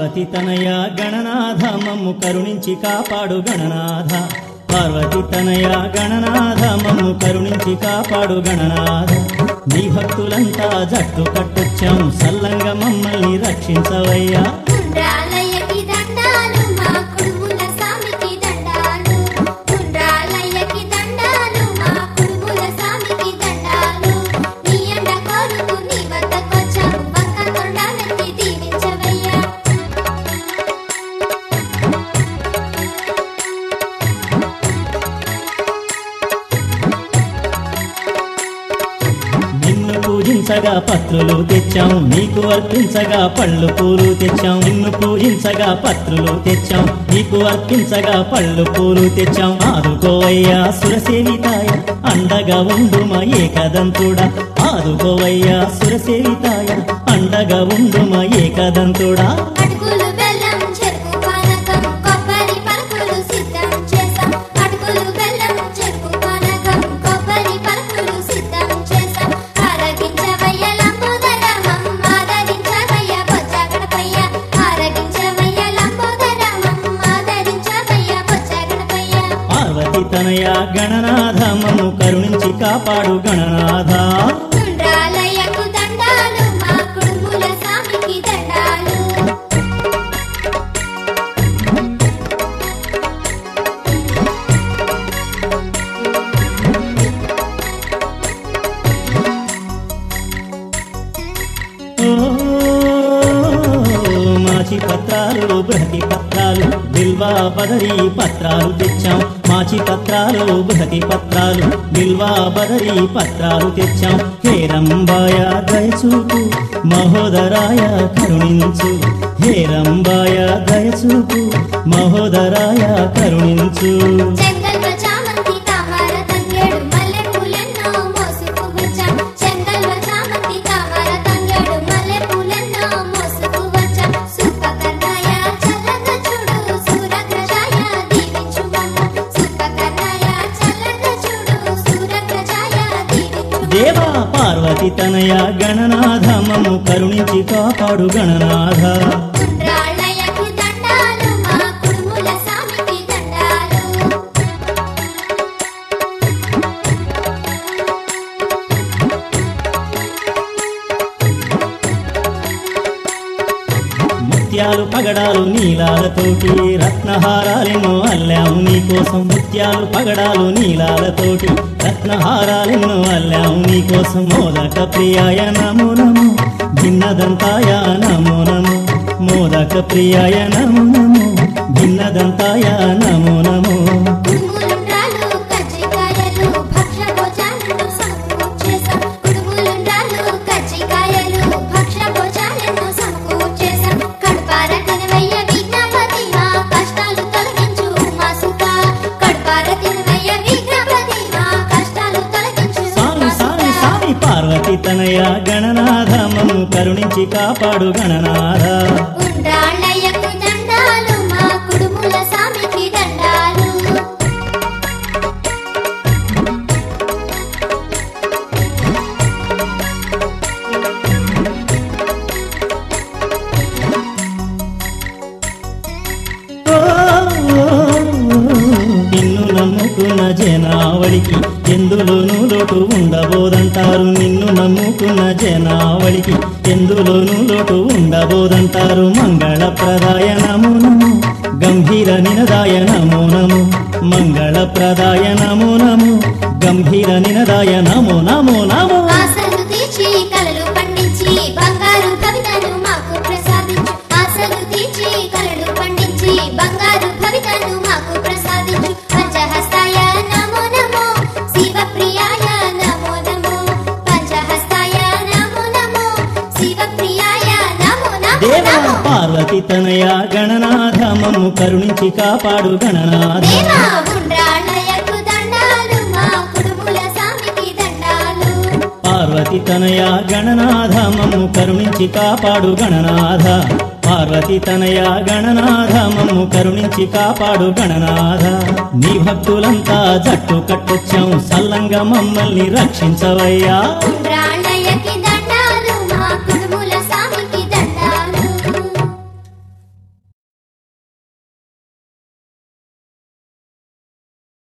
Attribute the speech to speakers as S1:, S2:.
S1: పార్వతి తనయ గణనాథ మమ్ము కరుణించి కాపాడు గణనాథ పార్వతి తనయ గణనాథ మమ్ము కరుణించి కాపాడు గణనాథ నీ భక్తులంతా జట్టు కట్టొచ్చాం సల్లంగా మమ్మల్ని రక్షించవయ్యా
S2: ఉండ్రాలయ్యకి దండాలు మా కుడుముల స్వామికి దండాలు ఉండ్రాలయ్యకి దండాలు మా కుడుముల స్వామికి దండాలు నీ అండ కోరుతూ నీ వద్దకొచ్చాం పక్క తొండాలెత్తి దీవించవయ్యా
S1: నిన్ను పూజించగా పత్రులు తెచ్చాం నీకు అర్పించగా పళ్ళు పూలు తెచ్చాం నిన్ను పూజించగా పత్రులు తెచ్చాం నీకు అర్పించగా పళ్ళు పూలు తెచ్చాం ఆదుకోవయ్యా సురసేవితాయ అండగా ఉండుమ ఏకదంతుడా ఆదుకోవయ్యా సురసేవితాయ అండగా ఉండుమ ఏకదంతుడా
S2: అటుకులు బెల్లం చెరుకు పానకం కొబ్బరి పలుకులు సిద్ధం చేసాం అటుకులు బెల్లం చెరుకు పానకం కొబ్బరి పలుకులు సిద్ధం చేసాం ఆరగించవయ్య లంబోదరమం ఆదరించవయ్య బొజ్జ గణపయ్య ఆరగించవయ్య లంబోదరమం ఆదరించవయ్య బొజ్జ గణపయ్య
S1: పార్వతి తనయ గణనాథ మమ్ము కరుణించి కాపాడు గణనాథ
S2: ఉండ్రాలయ్యకు దండాలు మా కుడుముల స్వామికి దండాలు
S1: ఓ, మాచి పత్రాలు బృహతి పత్రాలు బిల్వా బదరీ పత్రాలు తెచ్చాం మాచి పత్రాలు బృహతి పత్రాలు బిల్వా బదరీ పత్రాలు తెచ్చాం హేరంబాయ దయచూపు మహోదరాయ కరుణించు హేరంబాయ దయచూపు మహోదరాయ కరుణించు
S2: చెంగల్వ చామంతి తామర తంగేడు మల్లె పూలెన్నో మోసుకు వచ్చాం చెంగల్వ చామంతి తామర తంగేడు మల్లె పూలెన్నో మోసుకు వచ్చాం సుపకర్ణాయ చల్లగా చూడు సూరగ్రజాయ దీవించు మమ్ము సుపకర్ణాయ చల్లగా చూడు సూరగ్రజాయ దీవించు
S1: దేవా పార్వతి తనయ గణనాథ మమ్ము కరుణించి కాపాడు గణనాథ
S2: ఉండ్రాళ్ళయ్యకు దండాలు మా కుడుముల స్వామికి దండాలు
S1: ముత్యాలు పగడాలు నీలాలతోటి రత్నహారాలెన్నో అల్లాము నీకోసం ముత్యాలు పగడాలు నీలాలతోటి రత్నహారాలెన్నో అల్లాము నీకోసం మోదక ప్రియాయ నమో నమో భిన్నదంతాయ నమో నమో మోదక ప్రియాయ నమో నమో భిన్నదంతాయ నమో నమో
S2: కుడుములుండ్రాలు కజ్జికాయలు భక్ష భోజాలను సమకూర్చేశాం కుడుములుండ్రాలు కజ్జికాయలు భక్ష భోజాలను సమకూర్చేశాం కడుపార తినవయ్య విఘ్నపతి మా కష్టాలు తొలగించు మా సుఖ కడుపార తినవయ్య విఘ్నపతి మా కష్టాలు తొలగించు
S1: సామి
S2: మా
S1: సామి
S2: సుఖ
S1: సామి పార్వతి తనయ గణనాథ మమ్ము కరుణించి కాపాడు గణనాథ
S2: ఉండ్రాళ్ళయ్యకు దండాలు మా కుడుముల స్వామికి దండాలు
S1: నిన్ను నమ్ముకున్న జనావళికి ఎందులోనూ లోటు ఉండబోదంటారు నిన్ను నమ్ముకున్న జనావళికి ఎందులోనూ లోటు ఉండబోదంటారు మంగళప్రదాయ నమో నమో గంభీర నినదాయ నమో నమో మంగళప్రదాయ నమో నమో గంభీర నినదాయ నమో నమో నమో
S2: ఆశలు తీర్చి కలలు పండించి బంగారు కవితను మాకు ప్రసాదించు ఆశలు తీర్చి కలలు పండించి బంగారు కవితను మాకు ప్రసాదించు పంచహస్తాయ నమో నమో శివప్రియాయ నమో నమో పంచహస్తాయ నమో నమో శివప్రియాయ నమో నమో
S1: దేవా
S2: నమో
S1: పార్వతి తనయ గణనాథ మమ్ము కరుణించి కాపాడు గణనాథ
S2: దేవా ఉండ్రాళ్ళయ్యకు దండాలు మా కుడుముల స్వామికి దండాలు
S1: పార్వతి తనయ గణనాథ మమ్ము కరుణించి కాపాడు గణనాథ పార్వతి తనయ గణనాథ మమ్ము కరుణించి కాపాడు గణనాథ నీ భక్తులంతా జట్టు కట్టొచ్చాం సల్లంగా మమ్మల్ని రక్షించవయ్యా
S2: ఉండ్రాళ్ళయ్యకు